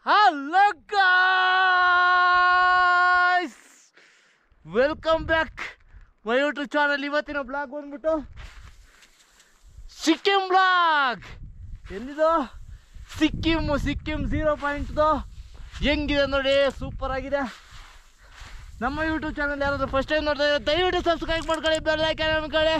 Hello guys welcome back my YouTube channel ಇವತ್ತಿನ vlog ಬಂದ್ಬಿಟ್ಟು Sikkim vlog ಎಲ್ಲಿದು ಸಿಕ್ಕಿಮ್ ಸಿಕ್ಕಿಂ ಝೀರೋ ಪಾಯಿಂಟ್ದು ಹೆಂಗಿದೆ ನೋಡಿ ಸೂಪರ್ ಆಗಿದೆ ನಮ್ಮ ಯೂಟ್ಯೂಬ್ ಚಾನಲ್ ಯಾರಾದ್ರೂ ಫಸ್ಟ್ ಟೈಮ್ ನೋಡ್ತಾ ಇದ್ರೆ ದಯವಿಟ್ಟು ಸಬ್ಸ್ಕ್ರೈಬ್ ಮಾಡ್ಕೊಳ್ಳಿ ಬೆಲ್ ಐಕಾನ್ ಅನ್ಕೊಳ್ಳಿ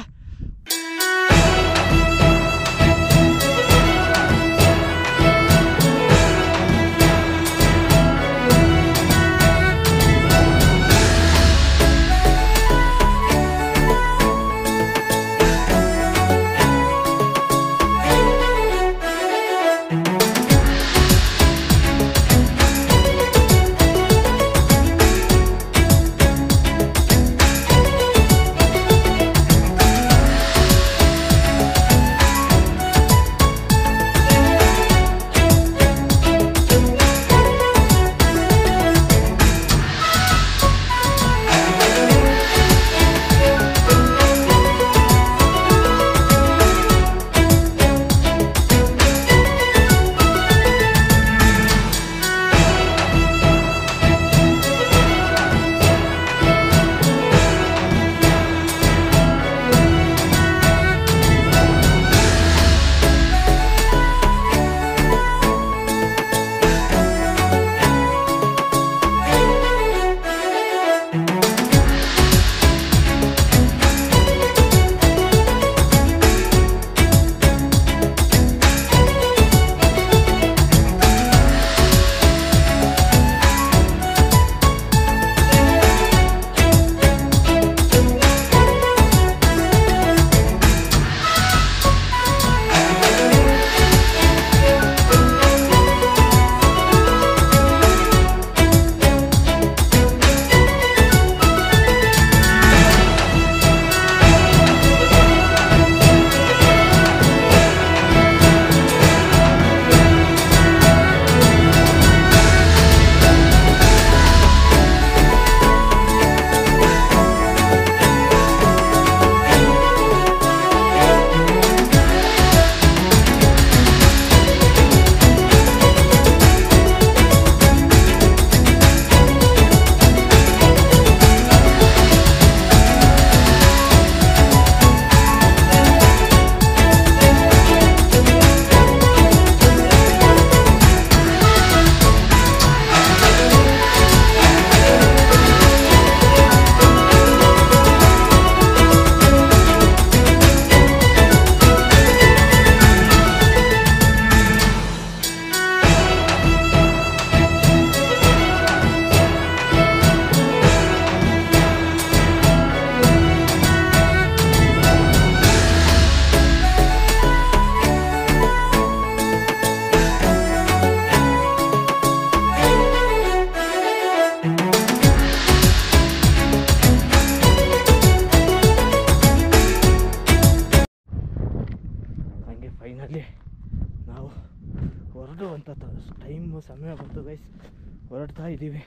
ಹಂಗೆ ಫೈನಲಿ ನಾವು ಹೊರಡುವಂಥ ಟೈಮ್ ಸಮಯ ಬಂತು ಗೈಸ್ ಹೊರಡ್ತಾ ಇದ್ದೀವಿ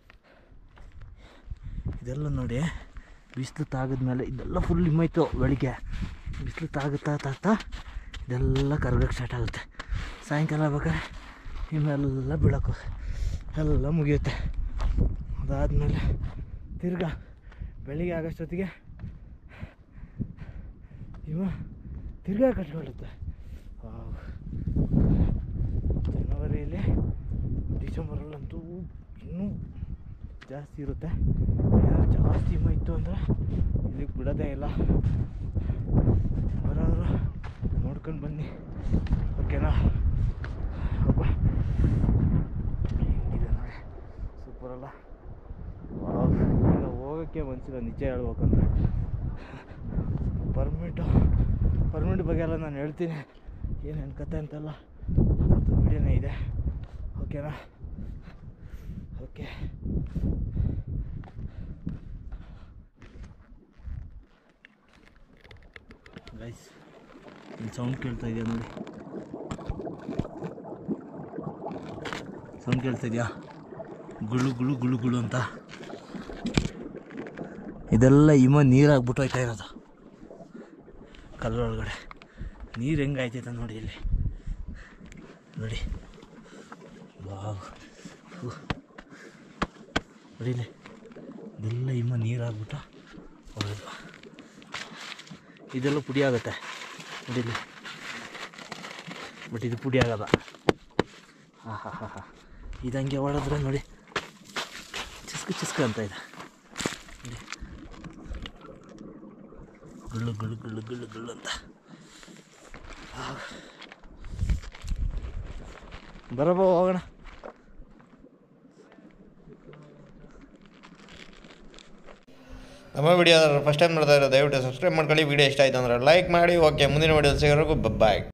ಇದೆಲ್ಲ ನೋಡಿ ಬಿಸಿಲು ತಾಗಿದ್ಮೇಲೆ ಇದೆಲ್ಲ ಫುಲ್ ಹಿಮ್ಮೈತು ಬೆಳಿಗ್ಗೆ ಬಿಸಿಲು ತಾಗುತ್ತಾ ತಾಗ್ತಾ ಇದೆಲ್ಲ ಕರ್ಗಕ್ಕೆ ಸ್ಟಾರ್ಟ್ ಆಗುತ್ತೆ ಸಾಯಂಕಾಲ ಬೇಕಾದ್ರೆ ಹಿಮ್ಮೆಲ್ಲ ಬೀಳೋಕು ಎಲ್ಲ ಮುಗಿಯುತ್ತೆ ಅದಾದಮೇಲೆ ತಿರ್ಗಾ ಬೆಳಿಗ್ಗೆ ಆಗೋಷ್ಟೊತ್ತಿಗೆ ಹಿಮ ತಿರ್ಗಾ ಕಟ್ಕೊಳ್ಳುತ್ತೆ ವಾವ್. ಜನವರಿಯಲ್ಲಿ ಡಿಸೆಂಬರಲ್ಲಂತೂ ಇನ್ನೂ ಜಾಸ್ತಿ ಇರುತ್ತೆ ಏನಾದ್ರು ಜಾಸ್ತಿ ಹಿಮ ಇತ್ತು ಅಂದರೆ ಇಲ್ಲಿಗೆ ಬಿಡೋದೇ ಇಲ್ಲ ಬರೋರು ನೋಡ್ಕೊಂಡು ಬನ್ನಿ ಓಕೆನಾ ಅಬ್ಬಾ ಹೆಂಗಿದೆ ನೋಡಿ ಸೂಪರ್ ಅಲ್ಲ ವಾವ್. ಈಗ ಹೋಗೋಕ್ಕೆ ಮನಸ್ಸಿಲ್ಲ ನಿಜ ಹೇಳ್ಬೇಕಂದ್ರೆ ಪರ್ಮಿಟು ಪರ್ಮಿಟ್ ಬಗ್ಗೆ ಎಲ್ಲ ನಾನು ಹೇಳ್ತೀನಿ ಏನೇನು ಕತೆ ಅಂತೆಲ್ಲ ಅದು ವಿಡಿಯೋನೇ ಇದೆ ಓಕೆನಾ ಓಕೆ ಗೈಸ್ ಇಲ್ಲಿ ಸೌಂಡ್ ಕೇಳ್ತಾ ಇದೆಯಾ ನೋಡಿ ಸೌಂಡ್ ಕೇಳ್ತಾ ಇದೆಯಾ ಗುಳು ಗುಳು ಗುಳು ಗುಳು ಅಂತ ಇದೆಲ್ಲ ಹಿಮ ನೀರಾಗ್ಬಿಟ್ಟು ಹೋಯ್ತಾ ಇರೋದು ಕಲ್ಲೊಳಗಡೆ ನೀರು ಹೆಂಗಾಯ್ತೈತೆ ನೋಡಿ ಇಲ್ಲಿ ನೋಡಿ ವಾವ್ ಹೂ. ನೋಡಿಲಿ ಇದೆಲ್ಲ ಇಮ್ಮ ನೀರಾಗ್ಬಿಟ್ಟು ಹೊಡೆದು ಇದೆಲ್ಲ ಪುಡಿ ಆಗುತ್ತೆ ನೋಡಿಲಿ ಬಟ್ ಇದು ಪುಡಿ ಆಗಲ್ಲ ಹಾಂ ಹಾಂ ಹಾಂ ಹಾಂ ಇದಂಗೆ ಹೊಡೆದ್ರೆ ನೋಡಿ ಚಿಸ್ಕು ಚಿಸ್ಕು ಅಂತ ಇದೆ ನೋಡಿ ಗುಳ್ಳು ಗುಳ್ಳು ಗುಳ್ಳು ಗುಳ್ಳು ಗುಳ್ಳು ಅಂತ ಬರಬೋ ಹೋಗೋಣ ನಮ್ಮ ವಿಡಿಯೋ ಫಸ್ಟ್ ಟೈಮ್ ನೋಡ್ತಾ ಇರೋ ದಯವಿಟ್ಟು ಸಬ್ಸ್ಕ್ರೈಬ್ ಮಾಡ್ಕೊಳ್ಳಿ ವಿಡಿಯೋ ಇಷ್ಟ ಆಯ್ತು ಅಂದ್ರೆ ಲೈಕ್ ಮಾಡಿ ಓಕೆ ಮುಂದಿನ ವಿಡಿಯೋ ಸಿಗೋವರೆಗೂ ಬಾಯ್